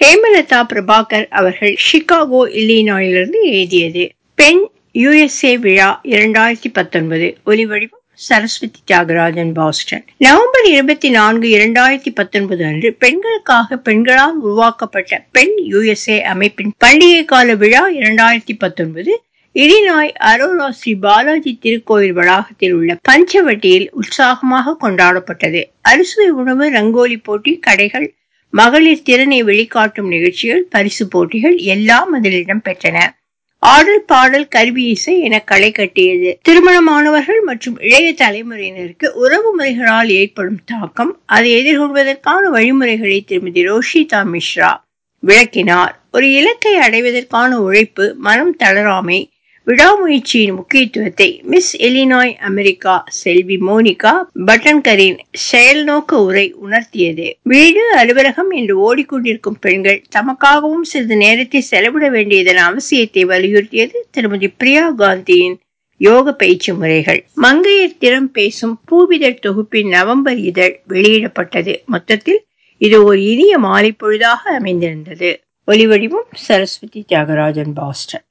ஹேமலதா பிரபாகர் அவர்கள் சிகாகோ இல்லினாயிலிருந்து எழுதியது பெண் யுஎஸ்ஏ விழா இரண்டாயிரத்தி பத்தொன்பது ஒலிவடிவம் சரஸ்வதி தியாகராஜன் பாஸ்டன் நவம்பர் இருபத்தி நான்கு இரண்டாயிரத்தி பத்தொன்பது அன்று பெண்களுக்காக பெண்களால் உருவாக்கப்பட்ட பெண் யுஎஸ்ஏ அமைப்பின் பண்டிகை கால விழா இரண்டாயிரத்தி பத்தொன்பது இரினாய் அரோரா ஸ்ரீ பாலாஜி திருக்கோயில் வளாகத்தில் உள்ள பஞ்சவட்டியில் உற்சாகமாக கொண்டாடப்பட்டது அறுசுவை உணவு ரங்கோலி போட்டி கடைகள் மகளிர் திறனை வெளிக்காட்டும் நிகழ்ச்சிகள் பரிசு போட்டிகள் எல்லாம் அதில் இடம்பெற்றன ஆடல் பாடல் கருவி இசை என களை கட்டியது திருமணமானவர்கள் மற்றும் இளைய தலைமுறையினருக்கு உறவு முறைகளால் ஏற்படும் தாக்கம் அதை எதிர்கொள்வதற்கான வழிமுறைகளை திருமதி ரோஷிதா மிஸ்ரா விளக்கினார் ஒரு இலக்கை அடைவதற்கான உழைப்பு மனம் தளராமை விடாமுயற்சியின் முக்கியத்துவத்தை மிஸ் எலினாய் அமெரிக்கா செல்வி மோனிகா பட்டன்கரின் செயல்நோக்க உரை உணர்த்தியது வீடு அலுவலகம் என்று ஓடிக்கொண்டிருக்கும் பெண்கள் தமக்காகவும் சிறிது நேரத்தை செலவிட வேண்டியதன் அவசியத்தை வலியுறுத்தியது திருமதி பிரியா காந்தியின் யோக பயிற்சி முறைகள் மங்கையர் திறம் பேசும் பூவிதழ் தொகுப்பின் நவம்பர் இதழ் வெளியிடப்பட்டது மொத்தத்தில் இது ஒரு இனிய மாலை பொழுதாக அமைந்திருந்தது ஒலிவடிவம் சரஸ்வதி தியாகராஜன் பாஸ்டன்